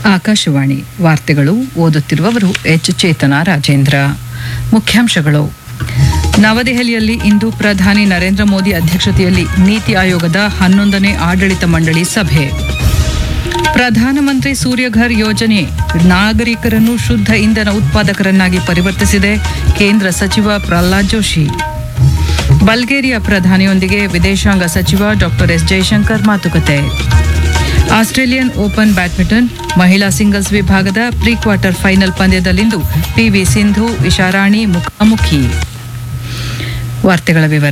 ಆಕಾಶವಾಣಿ ವಾರ್ತೆಗಳು ಓದುತ್ತಿರುವವರು ಎಚ್ ಚೇತನ ರಾಜೇಂದ್ರ ಮುಖ್ಯಾಂಶಗಳು ನವದೆಹಲಿಯಲ್ಲಿ ಇಂದು ಪ್ರಧಾನಿ ನರೇಂದ್ರ ಮೋದಿ ಅಧ್ಯಕ್ಷತೆಯಲ್ಲಿ ನೀತಿ ಆಯೋಗದ ಹನ್ನೊಂದನೇ ಆಡಳಿತ ಮಂಡಳಿ ಸಭೆ ಪ್ರಧಾನಮಂತ್ರಿ ಸೂರ್ಯಘರ್ ಯೋಜನೆ ನಾಗರಿಕರನ್ನು ಶುದ್ಧ ಇಂಧನ ಉತ್ಪಾದಕರನ್ನಾಗಿ ಪರಿವರ್ತಿಸಿದೆ ಕೇಂದ್ರ ಸಚಿವ ಪ್ರಹ್ಲಾದ್ ಜೋಶಿ ಬಲ್ಗೇರಿಯಾ ಪ್ರಧಾನಿಯೊಂದಿಗೆ ವಿದೇಶಾಂಗ ಸಚಿವ ಡಾಕ್ಟರ್ ಎಸ್ ಜಯಶಂಕರ್ ಮಾತುಕತೆ ಆಸ್ಟ್ರೇಲಿಯನ್ ಓಪನ್ ಬ್ಯಾಡ್ಮಿಂಟನ್ ಮಹಿಳಾ ಸಿಂಗಲ್ಸ್ ವಿಭಾಗದ ಪ್ರೀ ಕ್ವಾರ್ಟರ್ ಫೈನಲ್ ಪಂದ್ಯದಲ್ಲಿಂದು ಪಿವಿ ಸಿಂಧು ಇಶಾರಾಣಿ ಮುಖಾಮುಖಿ ವಾರ್ತೆಗಳ ವಿವರ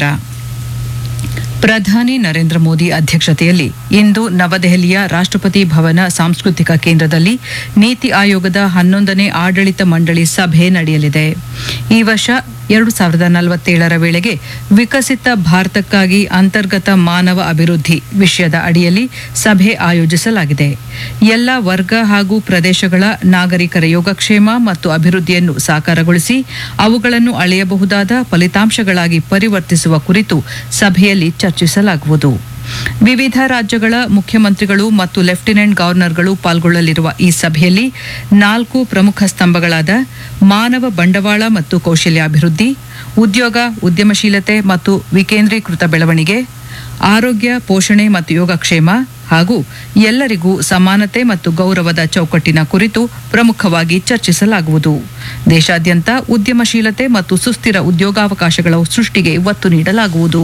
ಪ್ರಧಾನಿ ನರೇಂದ್ರ ಮೋದಿ ಅಧ್ಯಕ್ಷತೆಯಲ್ಲಿ ಇಂದು ನವದೆಹಲಿಯ ರಾಷ್ಟ್ರಪತಿ ಭವನ ಸಾಂಸ್ಕೃತಿಕ ಕೇಂದ್ರದಲ್ಲಿ ನೀತಿ ಆಯೋಗದ ಹನ್ನೊಂದನೇ ಆಡಳಿತ ಮಂಡಳಿ ಸಭೆ ನಡೆಯಲಿದೆ ಈ ವರ್ಷ ಎರಡು ಸಾವಿರದ ನಲವತ್ತೇಳರ ವೇಳೆಗೆ ವಿಕಸಿತ ಭಾರತಕ್ಕಾಗಿ ಅಂತರ್ಗತ ಮಾನವ ಅಭಿವೃದ್ಧಿ ವಿಷಯದ ಅಡಿಯಲ್ಲಿ ಸಭೆ ಆಯೋಜಿಸಲಾಗಿದೆ ಎಲ್ಲ ವರ್ಗ ಹಾಗೂ ಪ್ರದೇಶಗಳ ನಾಗರಿಕರ ಯೋಗಕ್ಷೇಮ ಮತ್ತು ಅಭಿವೃದ್ಧಿಯನ್ನು ಸಾಕಾರಗೊಳಿಸಿ ಅವುಗಳನ್ನು ಅಳೆಯಬಹುದಾದ ಫಲಿತಾಂಶಗಳಾಗಿ ಪರಿವರ್ತಿಸುವ ಕುರಿತು ಸಭೆಯಲ್ಲಿ ಚರ್ಚಿಸಲಾಗುವುದು ವಿವಿಧ ರಾಜ್ಯಗಳ ಮುಖ್ಯಮಂತ್ರಿಗಳು ಮತ್ತು ಲೆಫ್ಟಿನೆಂಟ್ ಗವರ್ನರ್ಗಳು ಪಾಲ್ಗೊಳ್ಳಲಿರುವ ಈ ಸಭೆಯಲ್ಲಿ ನಾಲ್ಕು ಪ್ರಮುಖ ಸ್ತಂಭಗಳಾದ ಮಾನವ ಬಂಡವಾಳ ಮತ್ತು ಕೌಶಲ್ಯಾಭಿವೃದ್ಧಿ ಉದ್ಯೋಗ ಉದ್ಯಮಶೀಲತೆ ಮತ್ತು ವಿಕೇಂದ್ರೀಕೃತ ಬೆಳವಣಿಗೆ ಆರೋಗ್ಯ ಪೋಷಣೆ ಮತ್ತು ಯೋಗಕ್ಷೇಮ ಹಾಗೂ ಎಲ್ಲರಿಗೂ ಸಮಾನತೆ ಮತ್ತು ಗೌರವದ ಚೌಕಟ್ಟಿನ ಕುರಿತು ಪ್ರಮುಖವಾಗಿ ಚರ್ಚಿಸಲಾಗುವುದು ದೇಶಾದ್ಯಂತ ಉದ್ಯಮಶೀಲತೆ ಮತ್ತು ಸುಸ್ಥಿರ ಉದ್ಯೋಗಾವಕಾಶಗಳ ಸೃಷ್ಟಿಗೆ ಒತ್ತು ನೀಡಲಾಗುವುದು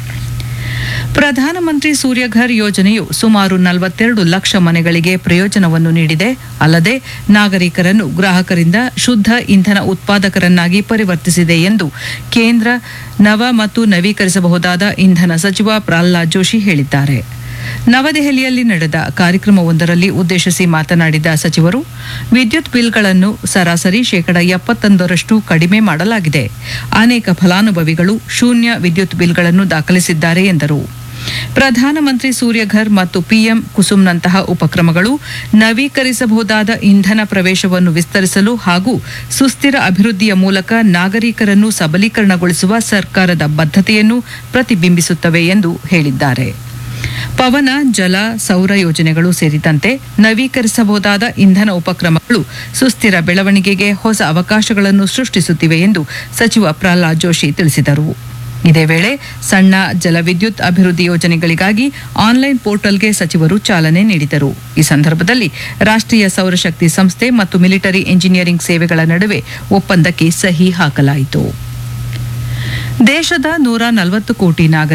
ಪ್ರಧಾನಮಂತ್ರಿ ಸೂರ್ಯಘರ್ ಯೋಜನೆಯು ಸುಮಾರು ನಲವತ್ತೆರಡು ಲಕ್ಷ ಮನೆಗಳಿಗೆ ಪ್ರಯೋಜನವನ್ನು ನೀಡಿದೆ ಅಲ್ಲದೆ ನಾಗರಿಕರನ್ನು ಗ್ರಾಹಕರಿಂದ ಶುದ್ಧ ಇಂಧನ ಉತ್ಪಾದಕರನ್ನಾಗಿ ಪರಿವರ್ತಿಸಿದೆ ಎಂದು ಕೇಂದ್ರ ನವ ಮತ್ತು ನವೀಕರಿಸಬಹುದಾದ ಇಂಧನ ಸಚಿವ ಪ್ರಹ್ಲಾದ್ ಜೋಶಿ ಹೇಳಿದ್ದಾರೆ ನವದೆಹಲಿಯಲ್ಲಿ ನಡೆದ ಕಾರ್ಯಕ್ರಮವೊಂದರಲ್ಲಿ ಉದ್ದೇಶಿಸಿ ಮಾತನಾಡಿದ ಸಚಿವರು ವಿದ್ಯುತ್ ಬಿಲ್ಗಳನ್ನು ಸರಾಸರಿ ಶೇಕಡ ಎಪ್ಪತ್ತೊಂದರಷ್ಟು ಕಡಿಮೆ ಮಾಡಲಾಗಿದೆ ಅನೇಕ ಫಲಾನುಭವಿಗಳು ಶೂನ್ಯ ವಿದ್ಯುತ್ ಬಿಲ್ಗಳನ್ನು ದಾಖಲಿಸಿದ್ದಾರೆ ಎಂದರು ಪ್ರಧಾನಮಂತ್ರಿ ಸೂರ್ಯಘರ್ ಮತ್ತು ಪಿಎಂ ಕುಸುಮ್ನಂತಹ ಉಪಕ್ರಮಗಳು ನವೀಕರಿಸಬಹುದಾದ ಇಂಧನ ಪ್ರವೇಶವನ್ನು ವಿಸ್ತರಿಸಲು ಹಾಗೂ ಸುಸ್ಥಿರ ಅಭಿವೃದ್ಧಿಯ ಮೂಲಕ ನಾಗರಿಕರನ್ನು ಸಬಲೀಕರಣಗೊಳಿಸುವ ಸರ್ಕಾರದ ಬದ್ಧತೆಯನ್ನು ಪ್ರತಿಬಿಂಬಿಸುತ್ತವೆ ಎಂದು ಹೇಳಿದ್ದಾರೆ ಪವನ ಜಲ ಸೌರ ಯೋಜನೆಗಳು ಸೇರಿದಂತೆ ನವೀಕರಿಸಬಹುದಾದ ಇಂಧನ ಉಪಕ್ರಮಗಳು ಸುಸ್ಥಿರ ಬೆಳವಣಿಗೆಗೆ ಹೊಸ ಅವಕಾಶಗಳನ್ನು ಸೃಷ್ಟಿಸುತ್ತಿವೆ ಎಂದು ಸಚಿವ ಪ್ರಹ್ಲಾದ್ ಜೋಶಿ ತಿಳಿಸಿದರು ಇದೇ ವೇಳೆ ಸಣ್ಣ ಜಲವಿದ್ಯುತ್ ಅಭಿವೃದ್ಧಿ ಯೋಜನೆಗಳಿಗಾಗಿ ಆನ್ಲೈನ್ ಪೋರ್ಟಲ್ಗೆ ಸಚಿವರು ಚಾಲನೆ ನೀಡಿದರು ಈ ಸಂದರ್ಭದಲ್ಲಿ ರಾಷ್ಟ್ರೀಯ ಸೌರಶಕ್ತಿ ಸಂಸ್ಥೆ ಮತ್ತು ಮಿಲಿಟರಿ ಇಂಜಿನಿಯರಿಂಗ್ ಸೇವೆಗಳ ನಡುವೆ ಒಪ್ಪಂದಕ್ಕೆ ಸಹಿ ಹಾಕಲಾಯಿತು ದೇಶದ ನೂರ ನಲವತ್ತು ಕೋಟಿ ನಾಗರಿಕ